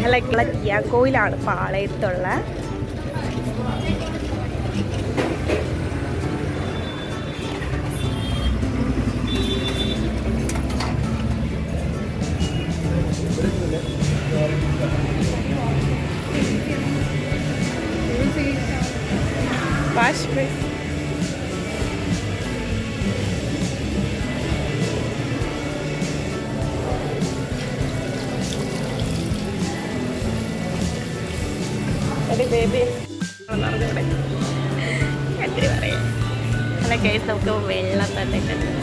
അല്ല കിയാങ്കോയിലാണ് പാളയത്തുള്ള വാഷ് ബേസ് ഒരു ബേബി എന്തിനു പറയാം അല്ല കേസ് നമുക്ക് വെള്ളം തന്നെ കിട്ടും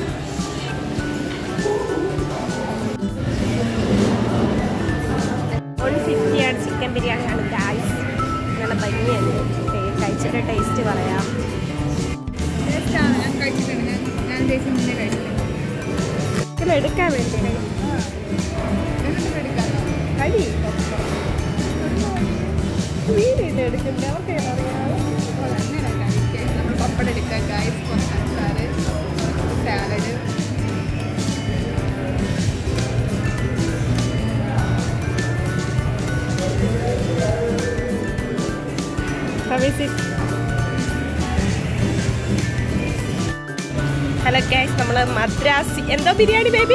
വൺ ഫിഫ്റ്റിയാണ് ചിക്കൻ ബിരിയാണിയാണ് ഗായ്സ് നല്ല ഭംഗിയുണ്ട് ടേ- കഴിച്ചിട്ട് ടേസ്റ്റ് പറയാം ടേസ്റ്റാണ് ഞാൻ കഴിച്ചിട്ടുണ്ട് ഞാൻ ഞാൻ ദേശം മുന്നേ കഴിച്ചിട്ടുണ്ട് ഇതിൽ എടുക്കാൻ വേണ്ടി എന്നിട്ട് എടുക്കാമോ കഴി വീടിൻ്റെ എടുക്കണ്ടേ അവർക്ക് അറിയാം അപ്പോൾ അങ്ങനെ കഴിക്കുക നമ്മൾ പപ്പടം എടുക്കുക ഗായ്സ് കുറച്ച് അച്ചാറ് സാലഡ് ഹലോ ഗൈസ് നമ്മൾ മദ്രാസി എന്തോ ബിരിയാണി ബേബി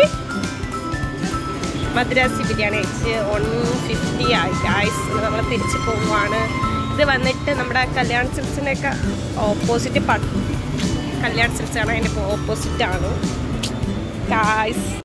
മദ്രാസി ബിരിയാണി കഴിച്ച് വൺ ഫിഫ്റ്റി ആയി ഗൈസ് നമ്മൾ തിരിച്ച് പോവുകയാണ് ഇത് വന്നിട്ട് നമ്മുടെ കല്യാൺ സിൽസിൻ്റെയൊക്കെ ഓപ്പോസിറ്റ് പ കല്യാൺ സിൽസ് ആണ് അതിൻ്റെ ഓപ്പോസിറ്റ് ആണ് ഗായ്സ്